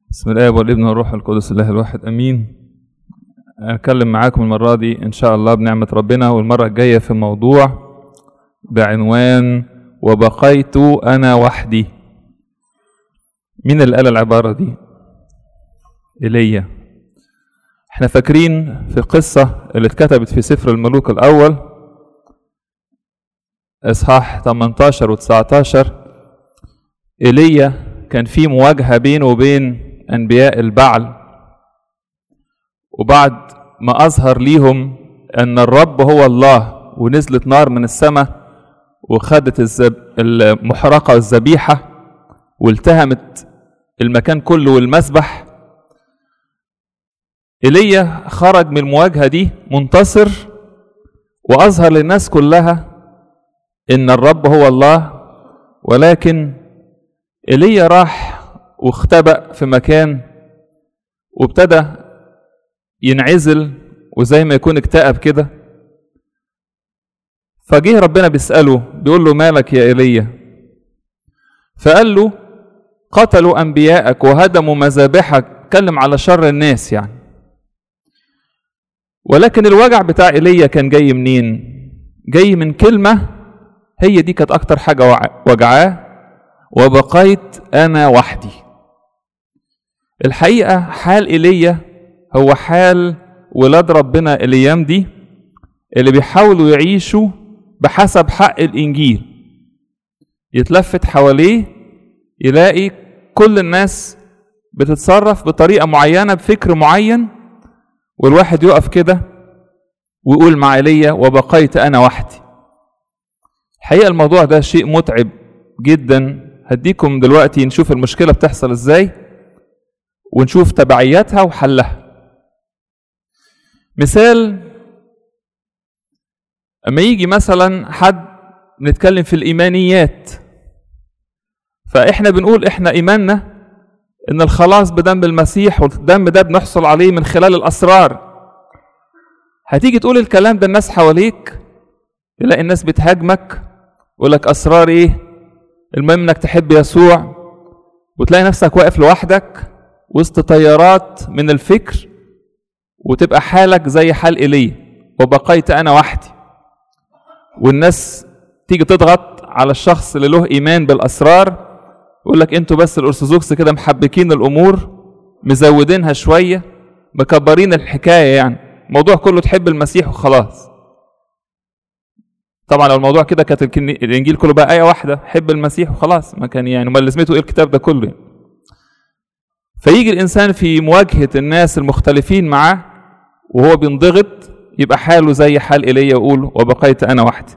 بسم الله والابن والروح القدس الله الواحد امين اتكلم معاكم المره دي ان شاء الله بنعمه ربنا والمره الجايه في موضوع بعنوان وبقيت انا وحدي مين اللي قال العباره دي ايليا احنا فاكرين في القصه اللي اتكتبت في سفر الملوك الاول اصحاح 18 و19 ايليا كان في مواجهه بينه وبين انبياء البعل وبعد ما اظهر ليهم ان الرب هو الله ونزلت نار من السماء وخدت الزب... المحرقه والذبيحه والتهمت المكان كله والمسبح ايليا خرج من المواجهه دي منتصر واظهر للناس كلها ان الرب هو الله ولكن ايليا راح واختبأ في مكان وابتدى ينعزل وزي ما يكون اكتئب كده فجه ربنا بيسأله بيقول له مالك يا ايليا فقال له قتلوا انبياءك وهدموا مذابحك اتكلم على شر الناس يعني ولكن الوجع بتاع ايليا كان جاي منين جاي من كلمه هي دي كانت اكتر حاجه وجعاه وبقيت انا وحدي الحقيقه حال ايليا هو حال ولاد ربنا الايام دي اللي بيحاولوا يعيشوا بحسب حق الانجيل يتلفت حواليه يلاقي كل الناس بتتصرف بطريقه معينه بفكر معين والواحد يقف كده ويقول مع ايليا وبقيت انا وحدي الحقيقه الموضوع ده شيء متعب جدا هديكم دلوقتي نشوف المشكله بتحصل ازاي ونشوف تبعياتها وحلها مثال اما يجي مثلا حد نتكلم في الايمانيات فاحنا بنقول احنا ايماننا ان الخلاص بدم المسيح والدم ده بنحصل عليه من خلال الاسرار هتيجي تقول الكلام ده الناس حواليك تلاقي الناس بتهاجمك يقول لك اسرار ايه المهم انك تحب يسوع وتلاقي نفسك واقف لوحدك وسط تيارات من الفكر وتبقى حالك زي حال ايليا وبقيت انا وحدي والناس تيجي تضغط على الشخص اللي له ايمان بالاسرار يقول لك انتوا بس الارثوذكس كده محبكين الامور مزودينها شويه مكبرين الحكايه يعني الموضوع كله تحب المسيح وخلاص طبعا لو الموضوع كده كانت الانجيل كله بقى ايه واحده حب المسيح وخلاص ما كان يعني امال لازمته ايه الكتاب ده كله يعني. فيجي الانسان في مواجهه الناس المختلفين معاه وهو بينضغط يبقى حاله زي حال ايليا يقول وبقيت انا وحدي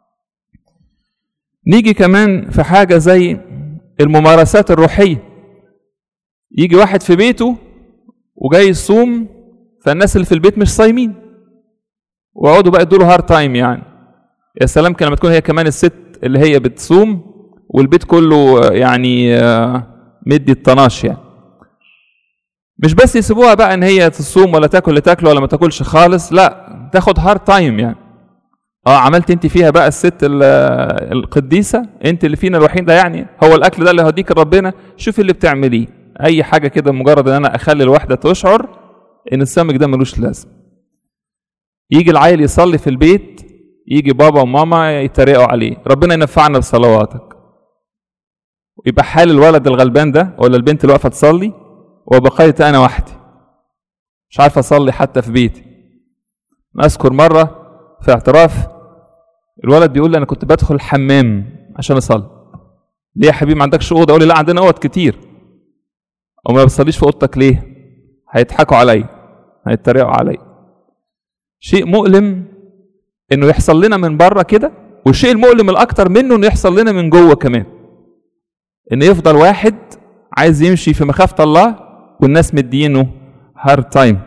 نيجي كمان في حاجه زي الممارسات الروحيه يجي واحد في بيته وجاي يصوم فالناس اللي في البيت مش صايمين ويقعدوا بقى يدوا له هارد تايم يعني يا سلام كان لما تكون هي كمان الست اللي هي بتصوم والبيت كله يعني مدي الطناش يعني مش بس يسيبوها بقى ان هي تصوم ولا تاكل اللي تاكله ولا ما تاكلش خالص لا تاخد هارد تايم يعني اه عملت انت فيها بقى الست القديسه انت اللي فينا الوحيد ده يعني هو الاكل ده اللي هديك ربنا شوفي اللي بتعمليه اي حاجه كده مجرد ان انا اخلي الواحده تشعر ان السمك ده ملوش لازمه يجي العيل يصلي في البيت يجي بابا وماما يتريقوا عليه ربنا ينفعنا بصلواتك يبقى حال الولد الغلبان ده ولا البنت اللي واقفه تصلي وبقيت انا وحدي مش عارف اصلي حتى في بيتي اذكر مره في اعتراف الولد بيقول لي انا كنت بدخل الحمام عشان اصلي ليه يا حبيبي ما عندكش اوضه اقول لي لا عندنا اوض كتير او ما بتصليش في اوضتك ليه هيضحكوا عليا هيتريقوا عليا شيء مؤلم انه يحصل لنا من بره كده والشيء المؤلم الاكتر منه انه يحصل لنا من جوه كمان ان يفضل واحد عايز يمشي في مخافه الله والناس مدينه هارد تايم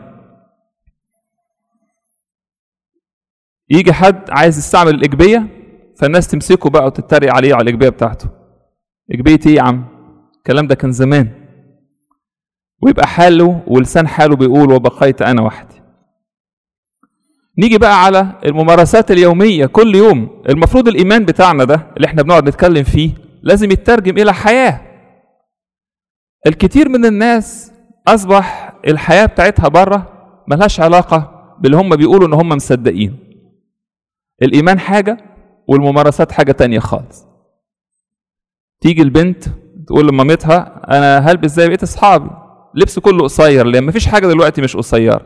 يجي حد عايز يستعمل الاجبيه فالناس تمسكه بقى وتتريق عليه على الاجبيه بتاعته اجبيه ايه يا عم الكلام ده كان زمان ويبقى حاله ولسان حاله بيقول وبقيت انا وحدي نيجي بقى على الممارسات اليوميه كل يوم المفروض الايمان بتاعنا ده اللي احنا بنقعد نتكلم فيه لازم يترجم الى حياه الكثير من الناس اصبح الحياه بتاعتها بره ملهاش علاقه باللي هم بيقولوا ان هم مصدقين الايمان حاجه والممارسات حاجه تانية خالص تيجي البنت تقول لمامتها انا هلبس زي بقيه اصحابي لبس كله قصير لان مفيش حاجه دلوقتي مش قصيره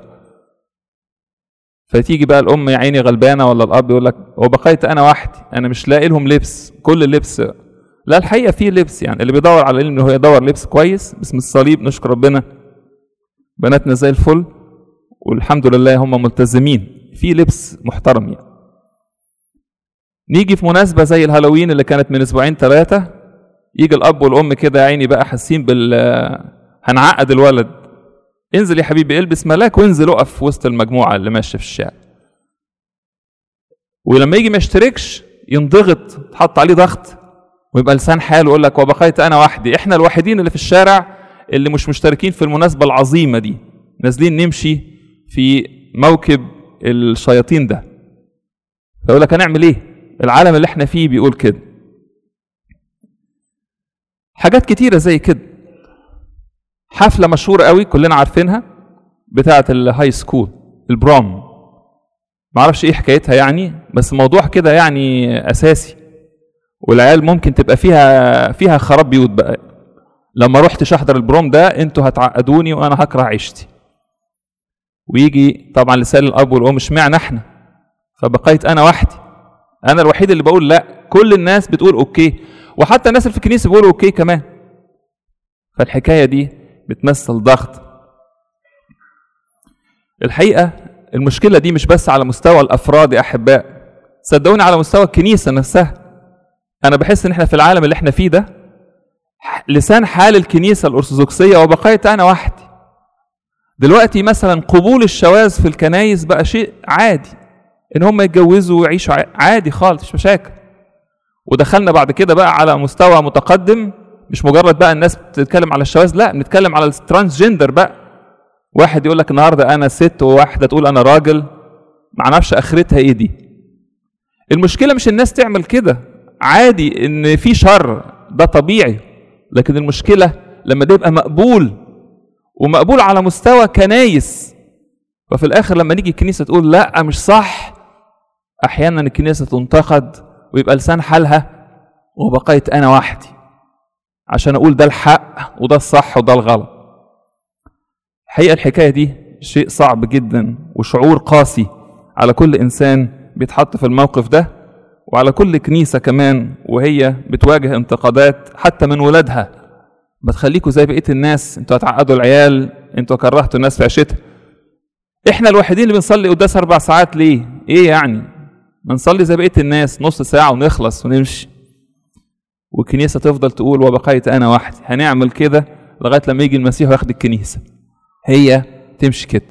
فتيجي بقى الام يا عيني غلبانه ولا الاب يقول لك وبقيت انا وحدي انا مش لاقي لهم لبس كل اللبس لا الحقيقه في لبس يعني اللي بيدور على انه هو يدور لبس كويس باسم الصليب نشكر ربنا بناتنا زي الفل والحمد لله هم ملتزمين في لبس محترم يعني نيجي في مناسبة زي الهالوين اللي كانت من أسبوعين ثلاثة يجي الأب والأم كده يا عيني بقى حاسين بال هنعقد الولد انزل يا حبيبي البس ملاك وانزل اقف في وسط المجموعة اللي ماشية في الشارع ولما يجي ما يشتركش ينضغط تحط عليه ضغط ويبقى لسان حاله يقول لك وبقيت انا وحدي احنا الوحيدين اللي في الشارع اللي مش مشتركين في المناسبة العظيمة دي نازلين نمشي في موكب الشياطين ده فيقول لك هنعمل ايه العالم اللي احنا فيه بيقول كده حاجات كتيرة زي كده حفلة مشهورة قوي كلنا عارفينها بتاعة الهاي سكول البرام معرفش ايه حكايتها يعني بس موضوع كده يعني اساسي والعيال ممكن تبقى فيها فيها خراب بيوت بقى لما رحت احضر البروم ده انتوا هتعقدوني وانا هكره عيشتي ويجي طبعا لسان الاب والام اشمعنى احنا فبقيت انا وحدي انا الوحيد اللي بقول لا كل الناس بتقول اوكي وحتى الناس اللي في الكنيسه بيقولوا اوكي كمان فالحكايه دي بتمثل ضغط الحقيقه المشكله دي مش بس على مستوى الافراد يا احباء صدقوني على مستوى الكنيسه نفسها انا بحس ان احنا في العالم اللي احنا فيه ده لسان حال الكنيسه الارثوذكسيه وبقيت انا وحدي دلوقتي مثلا قبول الشواذ في الكنايس بقى شيء عادي ان هم يتجوزوا ويعيشوا عادي خالص مش مشاكل ودخلنا بعد كده بقى على مستوى متقدم مش مجرد بقى الناس بتتكلم على الشواذ لا بنتكلم على الترانس جندر بقى واحد يقول لك النهارده انا ست وواحده تقول انا راجل ما اعرفش اخرتها ايه دي المشكله مش الناس تعمل كده عادي ان في شر ده طبيعي لكن المشكله لما ده يبقى مقبول ومقبول على مستوى كنايس وفي الاخر لما نيجي الكنيسه تقول لا مش صح احيانا الكنيسه تنتقد ويبقى لسان حالها وبقيت انا وحدي عشان اقول ده الحق وده الصح وده الغلط الحقيقه الحكايه دي شيء صعب جدا وشعور قاسي على كل انسان بيتحط في الموقف ده وعلى كل كنيسه كمان وهي بتواجه انتقادات حتى من ولادها ما تخليكوا زي بقيه الناس انتوا هتعقدوا العيال انتوا كرهتوا الناس في عيشتها احنا الوحيدين اللي بنصلي قداس اربع ساعات ليه ايه يعني ما نصلي زي بقيه الناس نص ساعه ونخلص ونمشي والكنيسه تفضل تقول وبقيت انا وحدي هنعمل كده لغايه لما يجي المسيح وياخد الكنيسه هي تمشي كده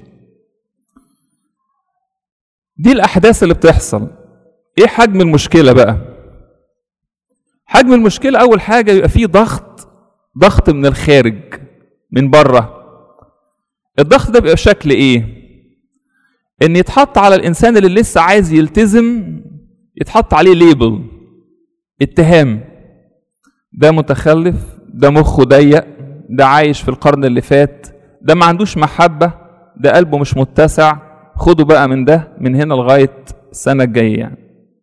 دي الاحداث اللي بتحصل ايه حجم المشكله بقى حجم المشكله اول حاجه يبقى فيه ضغط ضغط من الخارج من بره الضغط ده بيبقى شكل ايه ان يتحط على الانسان اللي لسه عايز يلتزم يتحط عليه ليبل اتهام ده متخلف ده مخه ضيق ده عايش في القرن اللي فات ده ما عندوش محبة ده قلبه مش متسع خدوا بقى من ده من هنا لغاية السنة الجاية يعني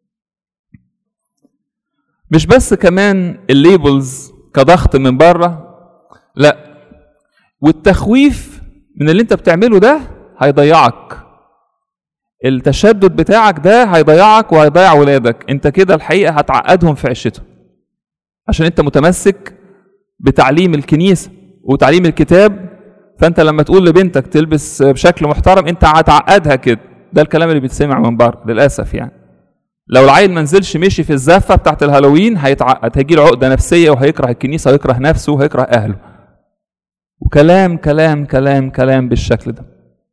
مش بس كمان الليبلز كضغط من بره لا والتخويف من اللي انت بتعمله ده هيضيعك التشدد بتاعك ده هيضيعك وهيضيع ولادك انت كده الحقيقه هتعقدهم في عيشتهم عشان انت متمسك بتعليم الكنيسه وتعليم الكتاب فانت لما تقول لبنتك تلبس بشكل محترم انت هتعقدها كده ده الكلام اللي بيتسمع من بره للاسف يعني لو العيل ما نزلش مشي في الزفه بتاعت الهالوين هيتعقد هيجي له عقده نفسيه وهيكره الكنيسه ويكره نفسه وهيكره اهله وكلام كلام كلام كلام بالشكل ده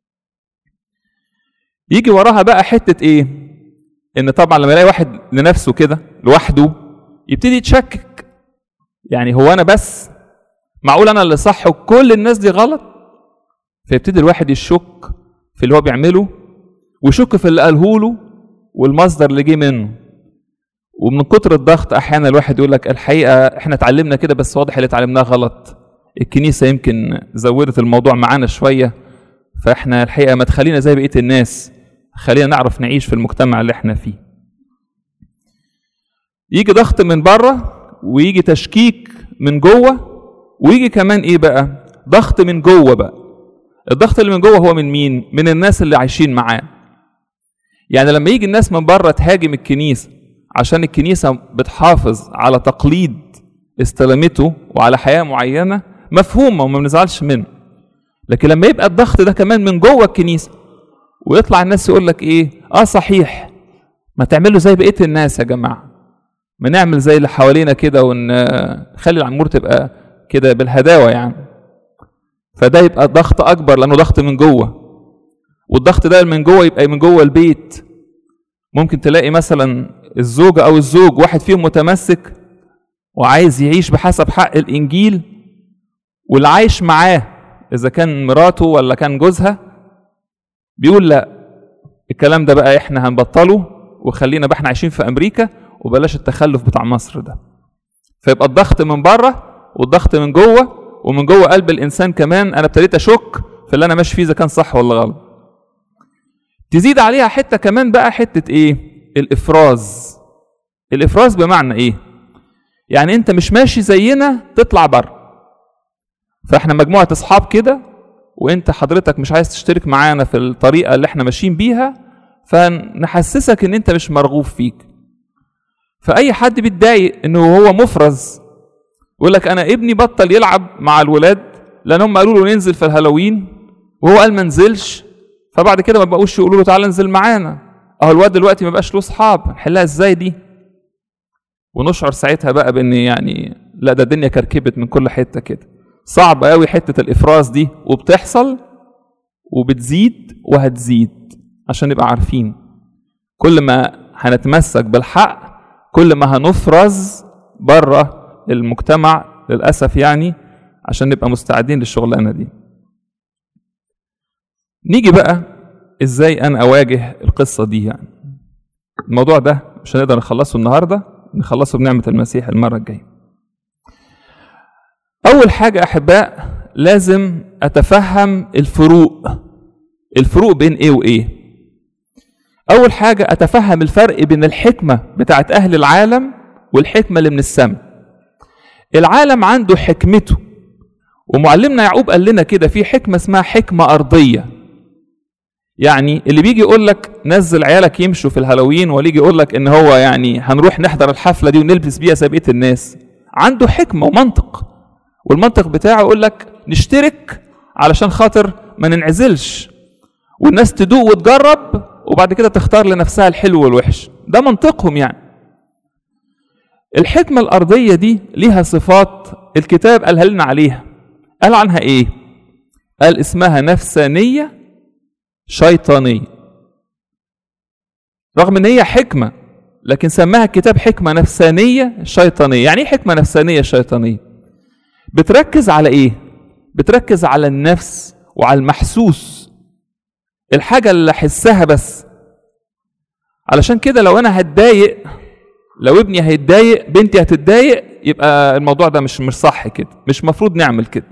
يجي وراها بقى حته ايه ان طبعا لما يلاقي واحد لنفسه كده لوحده يبتدي يتشكك يعني هو انا بس معقول انا اللي صح وكل الناس دي غلط فيبتدي الواحد يشك في اللي هو بيعمله ويشك في اللي قاله له والمصدر اللي جه منه ومن كتر الضغط احيانا الواحد يقول لك الحقيقه احنا اتعلمنا كده بس واضح اللي اتعلمناه غلط الكنيسة يمكن زودت الموضوع معانا شوية فاحنا الحقيقة ما تخلينا زي بقية الناس خلينا نعرف نعيش في المجتمع اللي احنا فيه يجي ضغط من بره ويجي تشكيك من جوه ويجي كمان ايه بقى ضغط من جوه بقى الضغط اللي من جوه هو من مين من الناس اللي عايشين معاه يعني لما يجي الناس من بره تهاجم الكنيسه عشان الكنيسه بتحافظ على تقليد استلمته وعلى حياه معينه مفهومه وما بنزعلش منه لكن لما يبقى الضغط ده كمان من جوه الكنيسه ويطلع الناس يقول لك ايه اه صحيح ما تعملوا زي بقيه الناس يا جماعه ما نعمل زي اللي حوالينا كده ونخلي الامور تبقى كده بالهداوه يعني فده يبقى ضغط اكبر لانه ضغط من جوه والضغط ده من جوه يبقى من جوه البيت ممكن تلاقي مثلا الزوجة أو الزوج واحد فيهم متمسك وعايز يعيش بحسب حق الإنجيل واللي عايش معاه إذا كان مراته ولا كان جوزها بيقول لا الكلام ده بقى إحنا هنبطله وخلينا بقى إحنا عايشين في أمريكا وبلاش التخلف بتاع مصر ده فيبقى الضغط من بره والضغط من جوه ومن جوه قلب الإنسان كمان أنا ابتديت أشك في اللي أنا ماشي فيه إذا كان صح ولا غلط تزيد عليها حتة كمان بقى حتة ايه الافراز الافراز بمعنى ايه يعني انت مش ماشي زينا تطلع بره فاحنا مجموعة اصحاب كده وانت حضرتك مش عايز تشترك معانا في الطريقة اللي احنا ماشيين بيها فنحسسك ان انت مش مرغوب فيك فاي حد بيتضايق انه هو مفرز يقول لك انا ابني بطل يلعب مع الولاد لان هم قالوا له ننزل في الهالوين وهو قال ما نزلش فبعد كده ما بقوش يقولوا له تعالى انزل معانا اهو الواد دلوقتي ما بقاش له اصحاب نحلها ازاي دي ونشعر ساعتها بقى بان يعني لا ده الدنيا كركبت من كل حته كده صعب قوي حته الافراز دي وبتحصل وبتزيد وهتزيد عشان نبقى عارفين كل ما هنتمسك بالحق كل ما هنفرز بره المجتمع للاسف يعني عشان نبقى مستعدين للشغلانه دي نيجي بقى ازاي انا اواجه القصه دي يعني الموضوع ده مش هنقدر نخلصه النهارده نخلصه بنعمه المسيح المره الجايه اول حاجه احباء لازم اتفهم الفروق الفروق بين ايه وايه اول حاجه اتفهم الفرق بين الحكمه بتاعت اهل العالم والحكمه اللي من السماء العالم عنده حكمته ومعلمنا يعقوب قال لنا كده في حكمه اسمها حكمه ارضيه يعني اللي بيجي يقول لك نزل عيالك يمشوا في الهالوين واللي يجي يقول لك ان هو يعني هنروح نحضر الحفله دي ونلبس بيها زي بقيه الناس عنده حكمه ومنطق والمنطق بتاعه يقول لك نشترك علشان خاطر ما ننعزلش والناس تدوق وتجرب وبعد كده تختار لنفسها الحلو والوحش ده منطقهم يعني الحكمه الارضيه دي ليها صفات الكتاب قالها لنا عليها قال عنها ايه قال اسمها نفسانيه شيطانية رغم ان هي حكمة لكن سماها الكتاب حكمة نفسانية شيطانية يعني ايه حكمة نفسانية شيطانية بتركز على ايه بتركز على النفس وعلى المحسوس الحاجة اللي احسها بس علشان كده لو انا هتضايق لو ابني هيتضايق بنتي هتتضايق يبقى الموضوع ده مش مش صح كده مش مفروض نعمل كده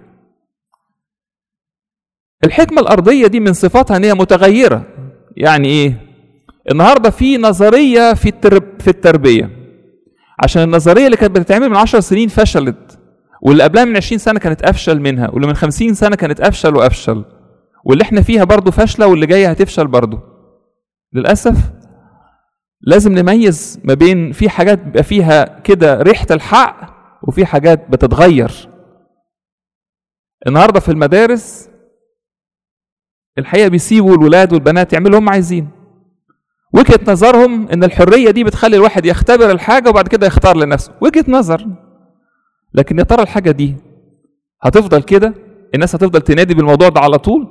الحكمة الأرضية دي من صفاتها إن هي متغيرة يعني إيه؟ النهاردة في نظرية في الترب في التربية عشان النظرية اللي كانت بتتعمل من 10 سنين فشلت واللي قبلها من 20 سنة كانت أفشل منها واللي من 50 سنة كانت أفشل وأفشل واللي احنا فيها برضه فاشلة واللي جاية هتفشل برضه للأسف لازم نميز ما بين في حاجات بيبقى فيها كده ريحة الحق وفي حاجات بتتغير النهارده في المدارس الحقيقه بيسيبوا الولاد والبنات يعملوا اللي هم عايزين وجهه نظرهم ان الحريه دي بتخلي الواحد يختبر الحاجه وبعد كده يختار لنفسه وجهه نظر لكن يا ترى الحاجه دي هتفضل كده الناس هتفضل تنادي بالموضوع ده على طول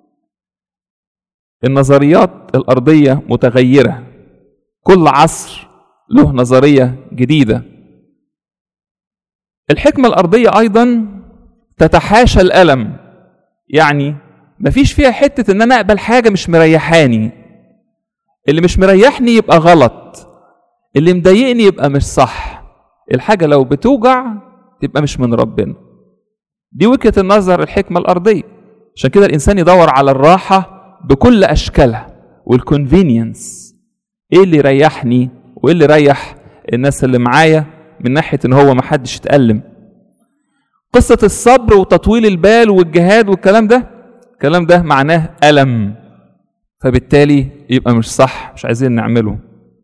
النظريات الارضيه متغيره كل عصر له نظريه جديده الحكمه الارضيه ايضا تتحاشى الالم يعني مفيش فيها حتة إن أنا أقبل حاجة مش مريحاني اللي مش مريحني يبقى غلط اللي مضايقني يبقى مش صح الحاجة لو بتوجع تبقى مش من ربنا دي وجهة النظر الحكمة الأرضية عشان كده الإنسان يدور على الراحة بكل أشكالها والكونفينينس إيه اللي يريحني وإيه اللي يريح الناس اللي معايا من ناحية إن هو محدش يتألم قصة الصبر وتطويل البال والجهاد والكلام ده الكلام ده معناه ألم فبالتالي يبقى مش صح مش عايزين نعمله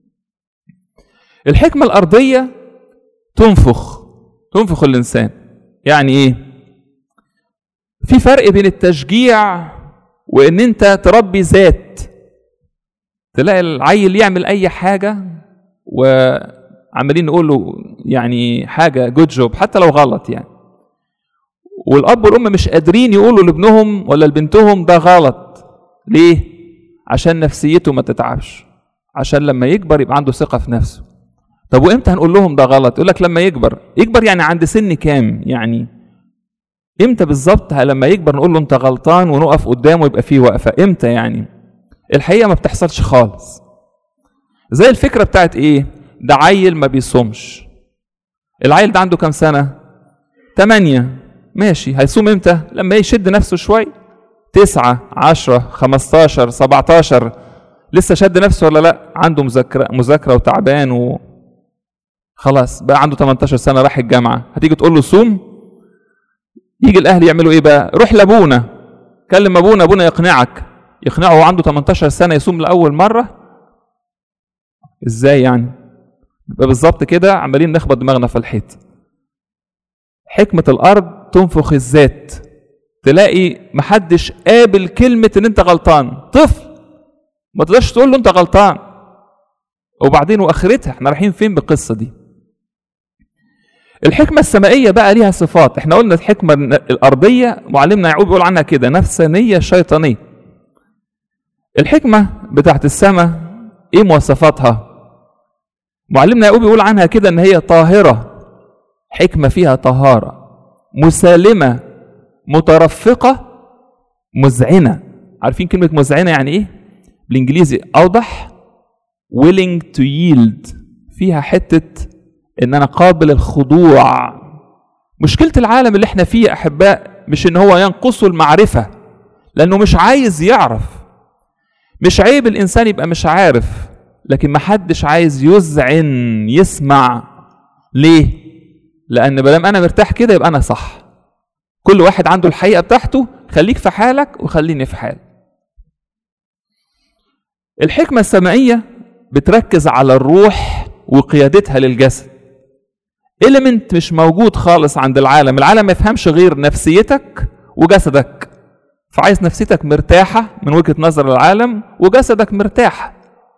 الحكمة الأرضية تنفخ تنفخ الإنسان يعني إيه في فرق بين التشجيع وإن أنت تربي ذات تلاقي العيل يعمل أي حاجة وعمالين نقول له يعني حاجة جود جوب حتى لو غلط يعني والاب والام مش قادرين يقولوا لابنهم ولا لبنتهم ده غلط ليه عشان نفسيته ما تتعبش عشان لما يكبر يبقى عنده ثقه في نفسه طب وامتى هنقول لهم ده غلط يقول لك لما يكبر يكبر يعني عند سن كام يعني امتى بالظبط لما يكبر نقول له انت غلطان ونقف قدامه يبقى فيه وقفه امتى يعني الحقيقه ما بتحصلش خالص زي الفكره بتاعت ايه ده عيل ما بيصومش العيل ده عنده كام سنه تمانية ماشي هيصوم امتى لما يشد نفسه شوي تسعة عشرة خمستاشر سبعتاشر لسه شد نفسه ولا لا عنده مذاكرة مذاكرة وتعبان و خلاص بقى عنده 18 سنة راح الجامعة هتيجي تقول له صوم يجي الأهل يعملوا إيه بقى روح لأبونا كلم أبونا أبونا يقنعك يقنعه هو عنده 18 سنة يصوم لأول مرة إزاي يعني يبقى بالظبط كده عمالين نخبط دماغنا في الحيط حكمة الأرض تنفخ الذات تلاقي محدش قابل كلمة إن أنت غلطان طفل ما تقدرش تقول له أنت غلطان وبعدين وآخرتها احنا رايحين فين بالقصة دي الحكمة السمائية بقى ليها صفات احنا قلنا الحكمة الأرضية معلمنا يعقوب يقول عنها كده نفسانية شيطانية الحكمة بتاعت السماء ايه مواصفاتها معلمنا يعقوب يقول عنها كده ان هي طاهرة حكمة فيها طهارة مسالمة مترفقة مذعنة عارفين كلمة مذعنة يعني ايه بالانجليزي اوضح willing to yield فيها حتة ان انا قابل الخضوع مشكلة العالم اللي احنا فيه يا احباء مش ان هو ينقصه المعرفة لانه مش عايز يعرف مش عيب الانسان يبقى مش عارف لكن محدش عايز يذعن يسمع ليه لان مادام انا مرتاح كده يبقى انا صح كل واحد عنده الحقيقه بتاعته خليك في حالك وخليني في حالي الحكمه السمائيه بتركز على الروح وقيادتها للجسد إليمنت مش موجود خالص عند العالم العالم ما يفهمش غير نفسيتك وجسدك فعايز نفسيتك مرتاحة من وجهة نظر العالم وجسدك مرتاح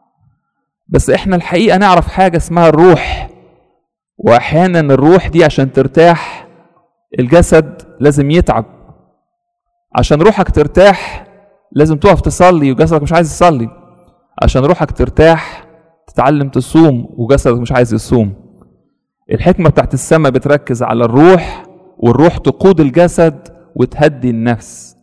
بس احنا الحقيقة نعرف حاجة اسمها الروح واحيانا الروح دي عشان ترتاح الجسد لازم يتعب عشان روحك ترتاح لازم تقف تصلي وجسدك مش عايز يصلي عشان روحك ترتاح تتعلم تصوم وجسدك مش عايز يصوم الحكمة بتاعت السماء بتركز على الروح والروح تقود الجسد وتهدي النفس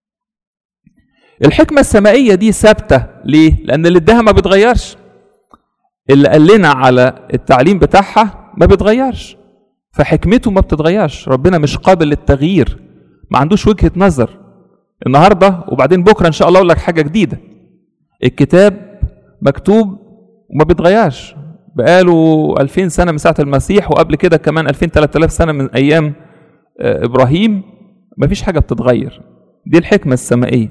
الحكمة السمائية دي ثابتة ليه؟ لأن اللي اداها ما بيتغيرش اللي قال لنا على التعليم بتاعها ما بيتغيرش فحكمته ما بتتغيرش ربنا مش قابل للتغيير ما عندوش وجهة نظر النهاردة وبعدين بكرة إن شاء الله أقول لك حاجة جديدة الكتاب مكتوب وما بيتغيرش بقاله 2000 سنة من ساعة المسيح وقبل كده كمان 2000 3000 سنة من أيام إبراهيم مفيش حاجة بتتغير دي الحكمة السمائية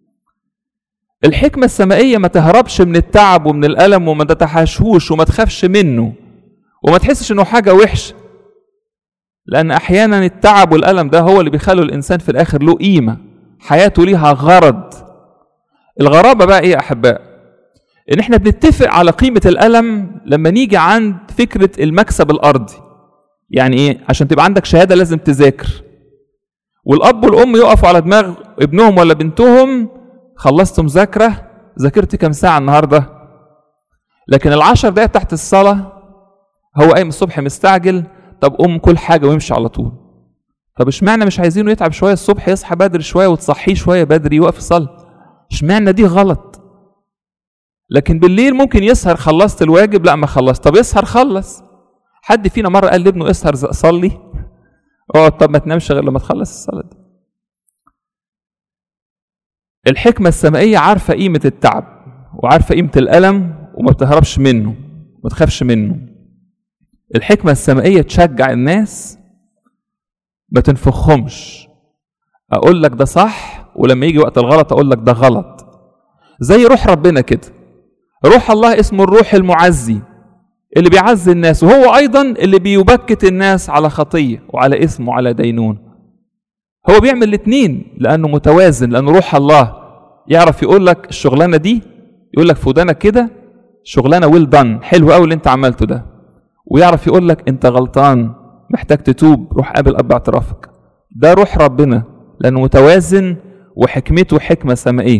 الحكمة السمائية ما تهربش من التعب ومن الألم وما تتحاشوش وما تخافش منه وما تحسش انه حاجة وحشة لأن أحيانا التعب والألم ده هو اللي بيخلوا الإنسان في الآخر له قيمة حياته ليها غرض الغرابة بقى إيه يا أحباء إن إحنا بنتفق على قيمة الألم لما نيجي عند فكرة المكسب الأرضي يعني إيه عشان تبقى عندك شهادة لازم تذاكر والأب والأم يقفوا على دماغ ابنهم ولا بنتهم خلصت مذاكرة ذاكرت كام ساعة النهاردة لكن العشر دقايق تحت الصلاة هو قايم الصبح مستعجل طب قوم كل حاجة ويمشي على طول طب اشمعنى مش عايزينه يتعب شوية الصبح يصحى بدري شوية وتصحيه شوية بدري يوقف يصلي اشمعنى دي غلط لكن بالليل ممكن يسهر خلصت الواجب لا ما خلصت طب يسهر خلص حد فينا مرة قال لابنه اسهر صلي اقعد طب ما تنامش غير لما تخلص الصلاه دي الحكمه السمائيه عارفه قيمه التعب وعارفه قيمه الالم وما بتهربش منه ما تخافش منه الحكمه السمائيه تشجع الناس ما تنفخهمش اقول لك ده صح ولما يجي وقت الغلط اقول لك ده غلط زي روح ربنا كده روح الله اسمه الروح المعزي اللي بيعزي الناس وهو ايضا اللي بيبكت الناس على خطيه وعلى اسم وعلى دينون هو بيعمل الاثنين لانه متوازن لان روح الله يعرف يقول لك الشغلانه دي يقول لك في ودانك كده شغلانه ويل دان حلو قوي اللي انت عملته ده ويعرف يقول لك انت غلطان محتاج تتوب روح قابل اب اعترافك ده روح ربنا لانه متوازن وحكمته حكمه سمائيه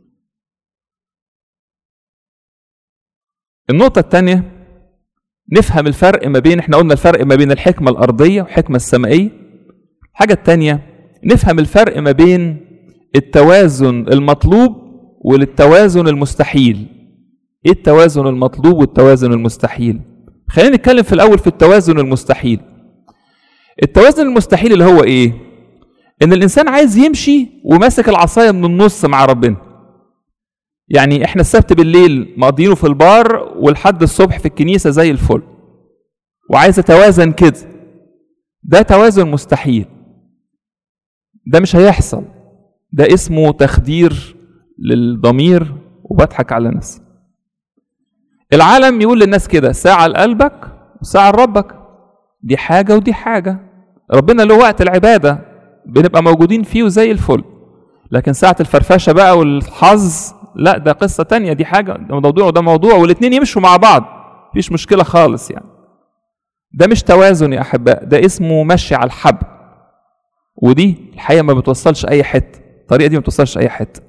النقطه الثانيه نفهم الفرق ما بين احنا قلنا الفرق ما بين الحكمه الارضيه والحكمه السمائيه الحاجه الثانيه نفهم الفرق ما بين التوازن المطلوب والتوازن المستحيل ايه التوازن المطلوب والتوازن المستحيل خلينا نتكلم في الاول في التوازن المستحيل التوازن المستحيل اللي هو ايه ان الانسان عايز يمشي وماسك العصايه من النص مع ربنا يعني احنا السبت بالليل مقضينه في البار والحد الصبح في الكنيسه زي الفل وعايز اتوازن كده ده توازن مستحيل ده مش هيحصل ده اسمه تخدير للضمير وبضحك على نفسي العالم يقول للناس كده ساعة لقلبك وساعة لربك دي حاجة ودي حاجة ربنا له وقت العبادة بنبقى موجودين فيه وزي الفل لكن ساعة الفرفشة بقى والحظ لا ده قصة تانية دي حاجة ده موضوع وده موضوع والاتنين يمشوا مع بعض مفيش مشكلة خالص يعني ده مش توازن يا أحباء ده اسمه مشي على الحبل ودي الحقيقة ما بتوصلش أي حتة الطريقة دي ما بتوصلش أي حتة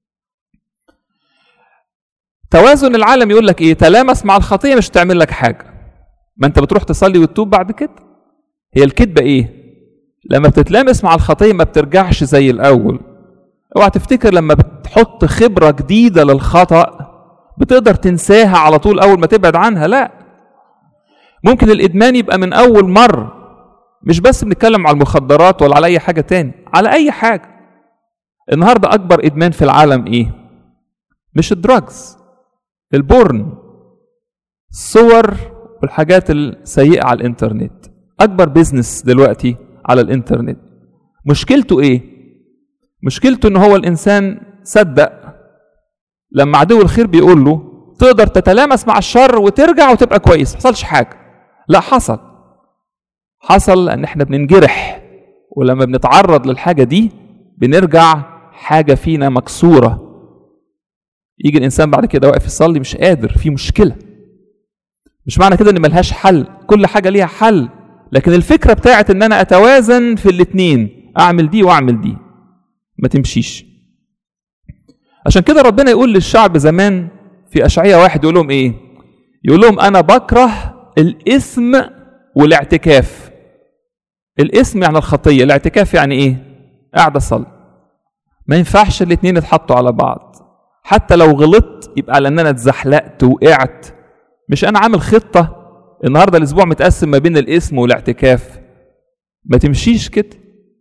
توازن العالم يقول لك ايه تلامس مع الخطيه مش تعمل لك حاجه ما انت بتروح تصلي وتتوب بعد كده هي الكذبه ايه لما بتتلامس مع الخطيه ما بترجعش زي الاول اوعى تفتكر لما بتحط خبره جديده للخطا بتقدر تنساها على طول اول ما تبعد عنها لا ممكن الادمان يبقى من اول مره مش بس بنتكلم على المخدرات ولا على اي حاجه تاني على اي حاجه النهارده اكبر ادمان في العالم ايه مش الدراجز البورن الصور والحاجات السيئة على الإنترنت أكبر بيزنس دلوقتي على الإنترنت مشكلته إيه؟ مشكلته إن هو الإنسان صدق لما عدو الخير بيقول له تقدر تتلامس مع الشر وترجع وتبقى كويس حصلش حاجة لا حصل حصل لأن إحنا بننجرح ولما بنتعرض للحاجة دي بنرجع حاجة فينا مكسورة يجي الانسان بعد كده واقف يصلي مش قادر في مشكله مش معنى كده ان ملهاش حل كل حاجه ليها حل لكن الفكره بتاعت ان انا اتوازن في الاتنين اعمل دي واعمل دي ما تمشيش عشان كده ربنا يقول للشعب زمان في اشعياء واحد يقول لهم ايه يقول لهم انا بكره الاثم والاعتكاف الاثم يعني الخطيه الاعتكاف يعني ايه قاعد اصلي ما ينفعش الاتنين يتحطوا على بعض حتى لو غلطت يبقى لان انا اتزحلقت وقعت مش انا عامل خطه النهارده الاسبوع متقسم ما بين الاسم والاعتكاف ما تمشيش كده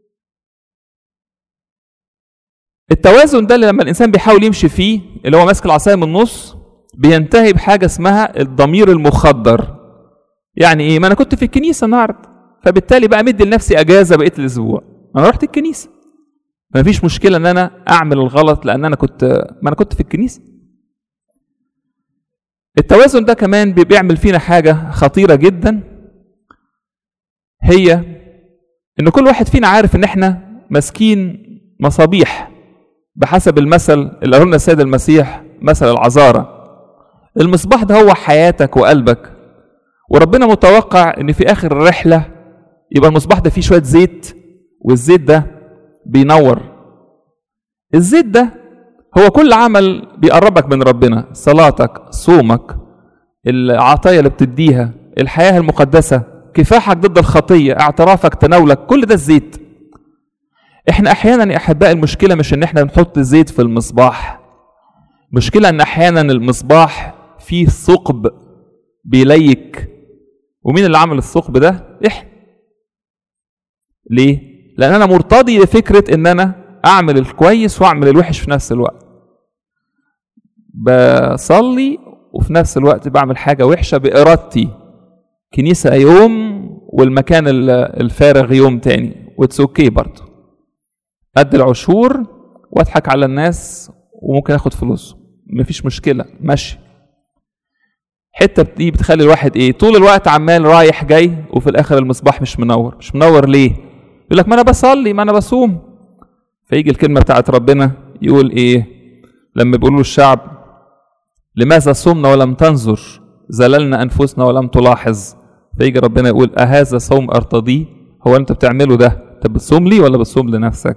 التوازن ده اللي لما الانسان بيحاول يمشي فيه اللي هو ماسك العصايه من النص بينتهي بحاجه اسمها الضمير المخدر يعني ايه ما انا كنت في الكنيسه النهارده فبالتالي بقى مدي لنفسي اجازه بقيه الاسبوع انا رحت الكنيسه ما فيش مشكله ان انا اعمل الغلط لان انا كنت ما انا كنت في الكنيسه التوازن ده كمان بيعمل فينا حاجه خطيره جدا هي ان كل واحد فينا عارف ان احنا ماسكين مصابيح بحسب المثل اللي قاله لنا السيد المسيح مثل العذارى المصباح ده هو حياتك وقلبك وربنا متوقع ان في اخر الرحله يبقى المصباح ده فيه شويه زيت والزيت ده بينور الزيت ده هو كل عمل بيقربك من ربنا صلاتك صومك العطايا اللي بتديها الحياة المقدسة كفاحك ضد الخطية اعترافك تناولك كل ده الزيت احنا احيانا يا احباء المشكلة مش ان احنا بنحط زيت في المصباح مشكلة ان احيانا المصباح فيه ثقب بيليك ومين اللي عمل الثقب ده احنا ليه لان انا مرتضي لفكره ان انا اعمل الكويس واعمل الوحش في نفس الوقت بصلي وفي نفس الوقت بعمل حاجه وحشه بارادتي كنيسه يوم والمكان ال- الفارغ يوم تاني واتس اوكي برضه ادي العشور واضحك على الناس وممكن اخد فلوس مفيش مشكله ماشي حته دي بتخلي الواحد ايه طول الوقت عمال رايح جاي وفي الاخر المصباح مش منور مش منور ليه يقول لك ما انا بصلي ما انا بصوم فيجي الكلمه بتاعت ربنا يقول ايه لما بيقولوا الشعب لماذا صمنا ولم تنظر زللنا انفسنا ولم تلاحظ فيجي ربنا يقول اهذا صوم ارتضيه هو انت بتعمله ده انت بتصوم لي ولا بتصوم لنفسك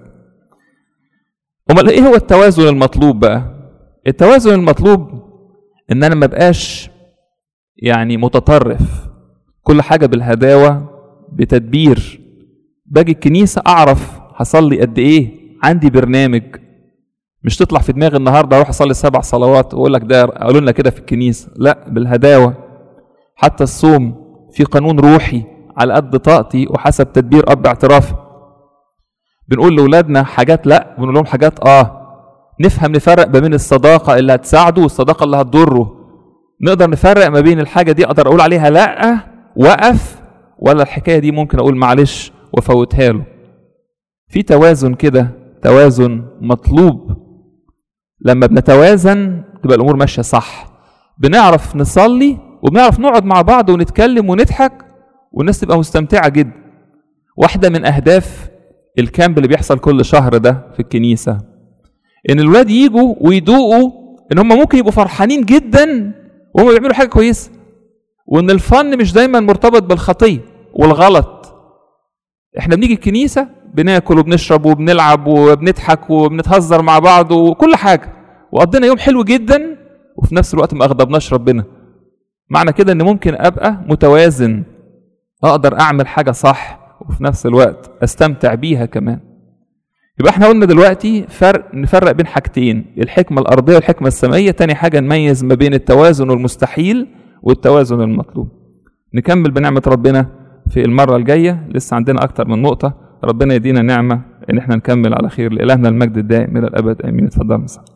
امال ايه هو التوازن المطلوب بقى التوازن المطلوب ان انا ما بقاش يعني متطرف كل حاجه بالهداوه بتدبير باجي الكنيسه اعرف هصلي قد ايه عندي برنامج مش تطلع في دماغي النهارده اروح اصلي سبع صلوات واقول لك ده قالوا لنا كده في الكنيسه لا بالهداوه حتى الصوم في قانون روحي على قد طاقتي وحسب تدبير اب اعترافي بنقول لاولادنا حاجات لا بنقول لهم حاجات اه نفهم نفرق ما بين الصداقه اللي هتساعده والصداقه اللي هتضره نقدر نفرق ما بين الحاجه دي اقدر اقول عليها لا وقف ولا الحكايه دي ممكن اقول معلش وافوتها له في توازن كده توازن مطلوب لما بنتوازن تبقى الامور ماشيه صح بنعرف نصلي وبنعرف نقعد مع بعض ونتكلم ونضحك والناس تبقى مستمتعه جدا واحده من اهداف الكامب اللي بيحصل كل شهر ده في الكنيسه ان الولاد يجوا ويدوقوا ان هم ممكن يبقوا فرحانين جدا وهم بيعملوا حاجه كويسه وان الفن مش دايما مرتبط بالخطيه والغلط احنا بنيجي الكنيسه بناكل وبنشرب وبنلعب وبنضحك وبنتهزر مع بعض وكل حاجه وقضينا يوم حلو جدا وفي نفس الوقت ما اغضبناش ربنا معنى كده ان ممكن ابقى متوازن اقدر اعمل حاجه صح وفي نفس الوقت استمتع بيها كمان يبقى احنا قلنا دلوقتي فرق نفرق بين حاجتين الحكمه الارضيه والحكمه السمائيه تاني حاجه نميز ما بين التوازن المستحيل والتوازن المطلوب نكمل بنعمه ربنا في المره الجايه لسه عندنا اكتر من نقطه ربنا يدينا نعمه ان احنا نكمل على خير لالهنا المجد الدائم الى الابد امين اتفضل مساء